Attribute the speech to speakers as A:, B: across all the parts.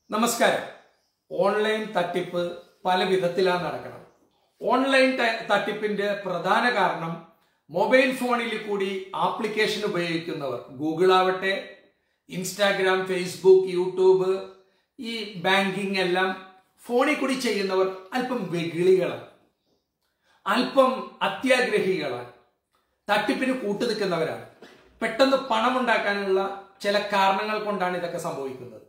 A: നമസ്കാരം ഓൺലൈൻ തട്ടിപ്പ് പല വിധത്തിലാണ് നടക്കണം ഓൺലൈൻ ത- തട്ടിപ്പിന്റെ പ്രധാന കാരണം മൊബൈൽ ഫോണിൽ കൂടി ആപ്ലിക്കേഷൻ ഉപയോഗിക്കുന്നവർ ഗൂഗിൾ ആവട്ടെ ഇൻസ്റ്റാഗ്രാം ഫേസ്ബുക്ക് യൂട്യൂബ് ഈ ബാങ്കിങ് എല്ലാം ഫോണിൽ കൂടി ചെയ്യുന്നവർ അല്പം വെകിളികളാണ് അല്പം അത്യാഗ്രഹികളാണ് തട്ടിപ്പിന് കൂട്ടുനിൽക്കുന്നവരാണ് പെട്ടെന്ന് പണമുണ്ടാക്കാനുള്ള ചില കാരണങ്ങൾ കൊണ്ടാണ് ഇതൊക്കെ സംഭവിക്കുന്നത്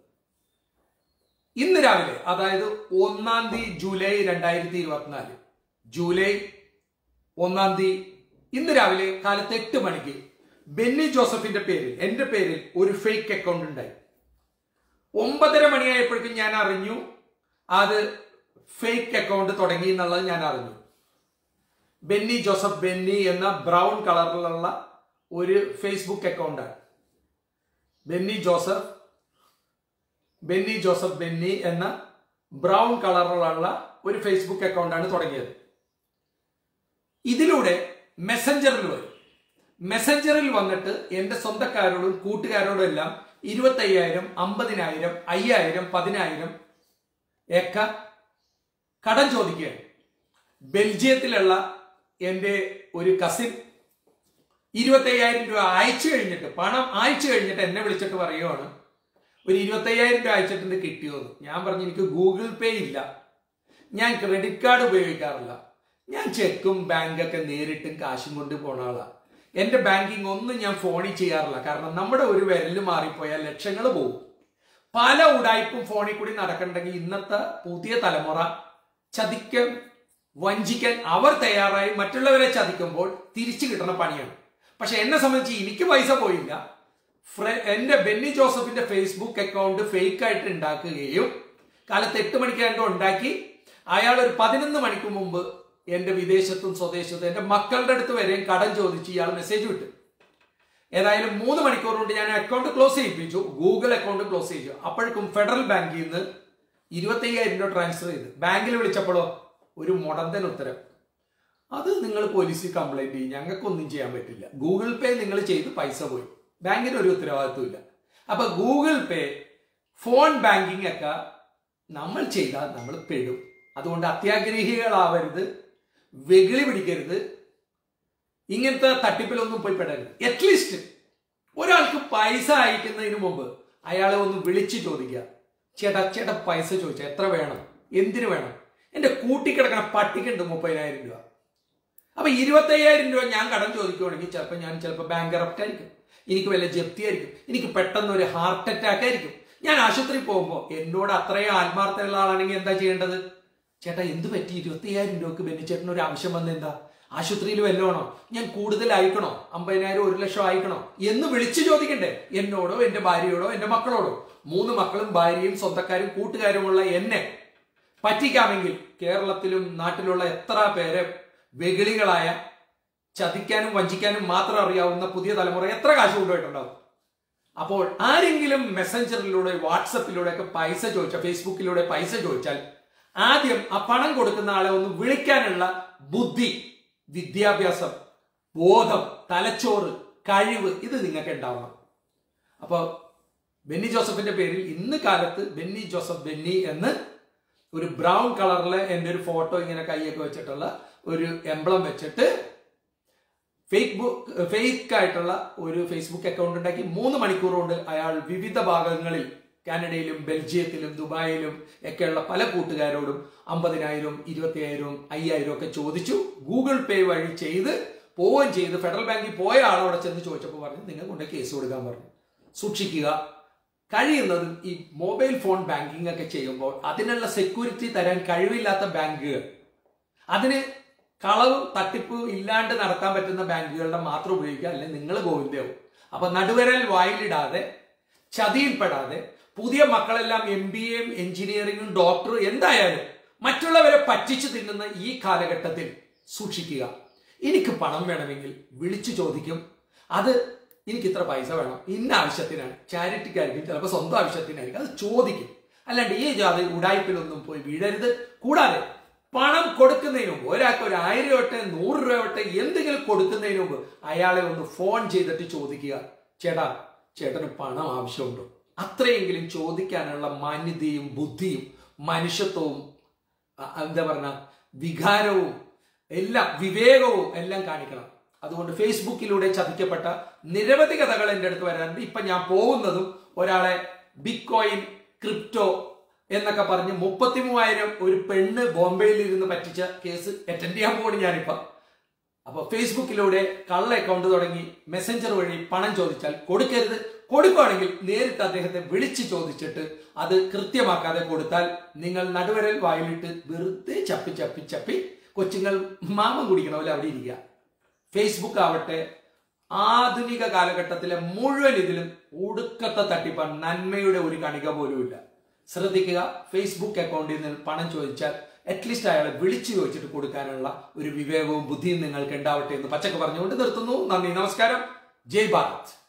A: ഇന്ന് രാവിലെ അതായത് ഒന്നാം തീയതി ജൂലൈ രണ്ടായിരത്തി ഇരുപത്തിനാല് ജൂലൈ ഒന്നാം തീയതി ഇന്ന് രാവിലെ കാലത്ത് എട്ട് മണിക്ക് ബെന്നി ജോസഫിന്റെ പേരിൽ എന്റെ പേരിൽ ഒരു ഫേക്ക് അക്കൗണ്ട് ഉണ്ടായി ഒമ്പതര മണിയായപ്പോഴേക്കും ഞാൻ അറിഞ്ഞു അത് ഫേക്ക് അക്കൗണ്ട് തുടങ്ങി എന്നുള്ളത് ഞാൻ അറിഞ്ഞു ബെന്നി ജോസഫ് ബെന്നി എന്ന ബ്രൗൺ കളറിലുള്ള ഒരു ഫേസ്ബുക്ക് അക്കൗണ്ടാണ് ബെന്നി ജോസഫ് ബെന്നി ജോസഫ് ബെന്നി എന്ന ബ്രൗൺ കളറിലുള്ള ഒരു ഫേസ്ബുക്ക് അക്കൗണ്ടാണ് തുടങ്ങിയത് ഇതിലൂടെ മെസ്സഞ്ചറിൽ വരും മെസ്സഞ്ചറിൽ വന്നിട്ട് എന്റെ സ്വന്തക്കാരോടും കൂട്ടുകാരോടും എല്ലാം ഇരുപത്തയ്യായിരം അമ്പതിനായിരം അയ്യായിരം പതിനായിരം ഒക്കെ കടം ചോദിക്കുകയാണ് ബെൽജിയത്തിലുള്ള എൻ്റെ ഒരു കസിൻ ഇരുപത്തയ്യായിരം രൂപ അയച്ചു കഴിഞ്ഞിട്ട് പണം അയച്ചു കഴിഞ്ഞിട്ട് എന്നെ വിളിച്ചിട്ട് പറയുവാണ് ഒരു ഇരുപത്തയ്യായിരം രൂപ അയച്ചിട്ടുണ്ട് കിട്ടിയോന്ന് ഞാൻ പറഞ്ഞു എനിക്ക് ഗൂഗിൾ പേ ഇല്ല ഞാൻ ക്രെഡിറ്റ് കാർഡ് ഉപയോഗിക്കാറില്ല ഞാൻ ചെക്കും ബാങ്കൊക്കെ നേരിട്ടും കാശും കൊണ്ട് പോണ ആളാണ് എന്റെ ബാങ്കിങ് ഒന്നും ഞാൻ ഫോണിൽ ചെയ്യാറില്ല കാരണം നമ്മുടെ ഒരു വിരല് മാറിപ്പോയാൽ ലക്ഷങ്ങൾ പോകും പല ഉടായ്പും ഫോണിൽ കൂടി നടക്കണ്ടെങ്കിൽ ഇന്നത്തെ പുതിയ തലമുറ ചതിക്കാൻ വഞ്ചിക്കാൻ അവർ തയ്യാറായി മറ്റുള്ളവരെ ചതിക്കുമ്പോൾ തിരിച്ചു കിട്ടുന്ന പണിയാണ് പക്ഷെ എന്നെ സംബന്ധിച്ച് എനിക്ക് പൈസ പോയില്ല ഫ്ര- എന്റെ ബെന്നി ജോസഫിന്റെ ഫേസ്ബുക്ക് അക്കൗണ്ട് ഫേക്ക് ആയിട്ട് ഉണ്ടാക്കുകയും കാലത്ത് എട്ട് മണിക്ക് എന്തോ ഉണ്ടാക്കി അയാൾ ഒരു പതിനൊന്ന് മണിക്ക് മുമ്പ് എന്റെ വിദേശത്തും സ്വദേശത്തും എന്റെ മക്കളുടെ അടുത്ത് വരെയും കടം ചോദിച്ച് ഇയാൾ മെസ്സേജ് വിട്ടു ഏതായാലും മൂന്ന് മണിക്കൂർ കൊണ്ട് ഞാൻ അക്കൗണ്ട് ക്ലോസ് ചെയ്യിപ്പിച്ചു ഗൂഗിൾ അക്കൗണ്ട് ക്ലോസ് ചെയ്യിച്ചു അപ്പോഴേക്കും ഫെഡറൽ ബാങ്കിൽ നിന്ന് ഇരുപത്തയ്യായിരം രൂപ ട്രാൻസ്ഫർ ചെയ്തു ബാങ്കിൽ വിളിച്ചപ്പോഴോ ഒരു മുടന്തൻ ഉത്തരം അത് നിങ്ങൾ പോലീസിൽ കംപ്ലൈന്റ് ചെയ്യും ഞങ്ങൾക്കൊന്നും ചെയ്യാൻ പറ്റില്ല ഗൂഗിൾ പേ നിങ്ങൾ ചെയ്ത് പൈസ പോയി ബാങ്കിന് ഒരു ഉത്തരവാദിത്വമില്ല അപ്പൊ ഗൂഗിൾ പേ ഫോൺ ബാങ്കിങ് ഒക്കെ നമ്മൾ ചെയ്താൽ നമ്മൾ പെടും അതുകൊണ്ട് അത്യാഗ്രഹികളാവരുത് വെകിളി പിടിക്കരുത് ഇങ്ങനത്തെ തട്ടിപ്പിലൊന്നും പോയി പെടരുത് അറ്റ്ലീസ്റ്റ് ഒരാൾക്ക് പൈസ അയക്കുന്നതിന് മുമ്പ് അയാളെ ഒന്ന് വിളിച്ചു ചോദിക്കുക ചേട്ടാ ചേട്ടാ പൈസ ചോദിച്ചാൽ എത്ര വേണം എന്തിനു വേണം എന്റെ കൂട്ടിക്കിടക്കണ പട്ടിക്കുണ്ട് മുപ്പതിനായിരം രൂപ അപ്പൊ ഇരുപത്തയ്യായിരം രൂപ ഞാൻ കടം ചോദിക്കുവാണെങ്കിൽ ചിലപ്പോൾ ഞാൻ ചിലപ്പോൾ ബാങ്ക് കറപ്റ്റ് ആയിരിക്കും എനിക്ക് വല്ല ജപ്തി ആയിരിക്കും എനിക്ക് പെട്ടെന്ന് ഒരു ഹാർട്ട് അറ്റാക്ക് ആയിരിക്കും ഞാൻ ആശുപത്രിയിൽ പോകുമ്പോൾ എന്നോട് അത്രയും ആത്മാർത്ഥമുള്ള ആളാണെങ്കിൽ എന്താ ചെയ്യേണ്ടത് ചേട്ടാ എന്ത് പറ്റി ഇരുപത്തയ്യായിരം രൂപക്ക് ബെന്നിച്ചേട്ടന് ഒരു ആവശ്യം വന്ന എന്താ ആശുപത്രിയിൽ വല്ലതാണോ ഞാൻ കൂടുതൽ അയക്കണോ അമ്പതിനായിരം ഒരു ലക്ഷം അയക്കണോ എന്ന് വിളിച്ചു ചോദിക്കണ്ടേ എന്നോടോ എന്റെ ഭാര്യയോടോ എന്റെ മക്കളോടോ മൂന്ന് മക്കളും ഭാര്യയും സ്വന്തക്കാരും കൂട്ടുകാരുമുള്ള എന്നെ പറ്റിക്കാമെങ്കിൽ കേരളത്തിലും നാട്ടിലുള്ള എത്ര പേരെ വെകിളികളായ ചതിക്കാനും വഞ്ചിക്കാനും മാത്രം അറിയാവുന്ന പുതിയ തലമുറ എത്ര കാശ് കൊണ്ടുപോയിട്ടുണ്ടാവും അപ്പോൾ ആരെങ്കിലും മെസ്സഞ്ചറിലൂടെ വാട്സപ്പിലൂടെ ഒക്കെ പൈസ ചോദിച്ചാൽ ഫേസ്ബുക്കിലൂടെ പൈസ ചോദിച്ചാൽ ആദ്യം ആ പണം കൊടുക്കുന്ന ആളെ ഒന്ന് വിളിക്കാനുള്ള ബുദ്ധി വിദ്യാഭ്യാസം ബോധം തലച്ചോറ് കഴിവ് ഇത് നിങ്ങൾക്ക് ഉണ്ടാവണം അപ്പോൾ ബെന്നി ജോസഫിന്റെ പേരിൽ ഇന്ന് കാലത്ത് ബെന്നി ജോസഫ് ബെന്നി എന്ന് ഒരു ബ്രൗൺ കളറിൽ എൻ്റെ ഒരു ഫോട്ടോ ഇങ്ങനെ കൈയൊക്കെ വെച്ചിട്ടുള്ള ഒരു എംബ്ലം വെച്ചിട്ട് ഫേക്ക് ബുക്ക് ഫേക്ക് ആയിട്ടുള്ള ഒരു ഫേസ്ബുക്ക് അക്കൗണ്ട് ഉണ്ടാക്കി മൂന്ന് മണിക്കൂർ കൊണ്ട് അയാൾ വിവിധ ഭാഗങ്ങളിൽ കാനഡയിലും ബെൽജിയത്തിലും ദുബായിലും ഒക്കെയുള്ള പല കൂട്ടുകാരോടും അമ്പതിനായിരം ഇരുപത്തിയായിരം അയ്യായിരം ഒക്കെ ചോദിച്ചു ഗൂഗിൾ പേ വഴി ചെയ്ത് പോവുകയും ചെയ്ത് ഫെഡറൽ ബാങ്കിൽ പോയ ആളവിടെ ചെന്ന് ചോദിച്ചപ്പോൾ പറഞ്ഞു നിങ്ങൾ കൊണ്ട് കേസ് കൊടുക്കാൻ പറഞ്ഞു സൂക്ഷിക്കുക കഴിയുന്നതും ഈ മൊബൈൽ ഫോൺ ബാങ്കിങ് ഒക്കെ ചെയ്യുമ്പോൾ അതിനുള്ള സെക്യൂരിറ്റി തരാൻ കഴിവില്ലാത്ത ബാങ്കുകൾ അതിന് കളവും തട്ടിപ്പും ഇല്ലാണ്ട് നടത്താൻ പറ്റുന്ന ബാങ്കുകളുടെ മാത്രം ഉപയോഗിക്കുക അല്ലെങ്കിൽ നിങ്ങൾ ഗോവിന്ദയാവും അപ്പൊ നടുവരൽ വായിലിടാതെ ചതിയിൽപ്പെടാതെ പുതിയ മക്കളെല്ലാം എം ബി എയും എഞ്ചിനീയറിംഗും ഡോക്ടറും എന്തായാലും മറ്റുള്ളവരെ പറ്റിച്ചു തിന്നുന്ന ഈ കാലഘട്ടത്തിൽ സൂക്ഷിക്കുക എനിക്ക് പണം വേണമെങ്കിൽ വിളിച്ചു ചോദിക്കും അത് എനിക്ക് ഇത്ര പൈസ വേണം ഇന്ന ആവശ്യത്തിനാണ് ചാരിറ്റിക്കായിരിക്കും ചിലപ്പോൾ സ്വന്തം ആവശ്യത്തിനായിരിക്കും അത് ചോദിക്കും അല്ലാണ്ട് ഈ ജാതി ഉടായ്പിലൊന്നും പോയി വീഴരുത് കൂടാതെ പണം കൊടുക്കുന്നതിന് മുമ്പ് ഒരാൾക്ക് ഒരു ആയിരം രൂപട്ടെ നൂറ് രൂപട്ടെ എന്തെങ്കിലും കൊടുക്കുന്നതിന് മുമ്പ് അയാളെ ഒന്ന് ഫോൺ ചെയ്തിട്ട് ചോദിക്കുക ചേട്ടാ ചേട്ടന് പണം ആവശ്യമുണ്ടോ അത്രയെങ്കിലും ചോദിക്കാനുള്ള മാന്യതയും ബുദ്ധിയും മനുഷ്യത്വവും അ- എന്താ പറഞ്ഞ വികാരവും എല്ലാം വിവേകവും എല്ലാം കാണിക്കണം അതുകൊണ്ട് ഫേസ്ബുക്കിലൂടെ ചതിക്കപ്പെട്ട നിരവധി കഥകൾ എൻ്റെ അടുത്ത് വരാറുണ്ട് ഇപ്പൊ ഞാൻ പോകുന്നതും ഒരാളെ ബിറ്റ് കോയിൻ ക്രിപ്റ്റോ എന്നൊക്കെ പറഞ്ഞ് മുപ്പത്തി മൂവായിരം ഒരു പെണ്ണ് ബോംബെയിൽ ഇരുന്ന് പറ്റിച്ച കേസ് അറ്റൻഡ് ചെയ്യാൻ പോകണം ഞാനിപ്പോ അപ്പൊ ഫേസ്ബുക്കിലൂടെ കള്ള അക്കൗണ്ട് തുടങ്ങി മെസ്സഞ്ചർ വഴി പണം ചോദിച്ചാൽ കൊടുക്കരുത് കൊടുക്കുകയാണെങ്കിൽ നേരിട്ട് അദ്ദേഹത്തെ വിളിച്ച് ചോദിച്ചിട്ട് അത് കൃത്യമാക്കാതെ കൊടുത്താൽ നിങ്ങൾ നടുവരൽ വായിലിട്ട് വെറുതെ ചപ്പി ചപ്പി ചപ്പി കൊച്ചുങ്ങൾ മാമം കുടിക്കണ പോലെ അവിടെ ഇരിക്കുക ഫേസ്ബുക്ക് ആവട്ടെ ആധുനിക കാലഘട്ടത്തിലെ മുഴുവൻ ഇതിലും ഒടുക്കത്തെ തട്ടിപ്പാണ് നന്മയുടെ ഒരു കണിക പോലുമില്ല ശ്രദ്ധിക്കുക ഫേസ്ബുക്ക് അക്കൗണ്ടിൽ നിന്ന് പണം ചോദിച്ചാൽ അറ്റ്ലീസ്റ്റ് അയാളെ വിളിച്ചു ചോദിച്ചിട്ട് കൊടുക്കാനുള്ള ഒരു വിവേകവും ബുദ്ധിയും നിങ്ങൾക്ക് ഉണ്ടാവട്ടെ എന്ന് പച്ചക്ക് പറഞ്ഞുകൊണ്ട് നിർത്തുന്നു നന്ദി നമസ്കാരം ജയ് ഭാരത്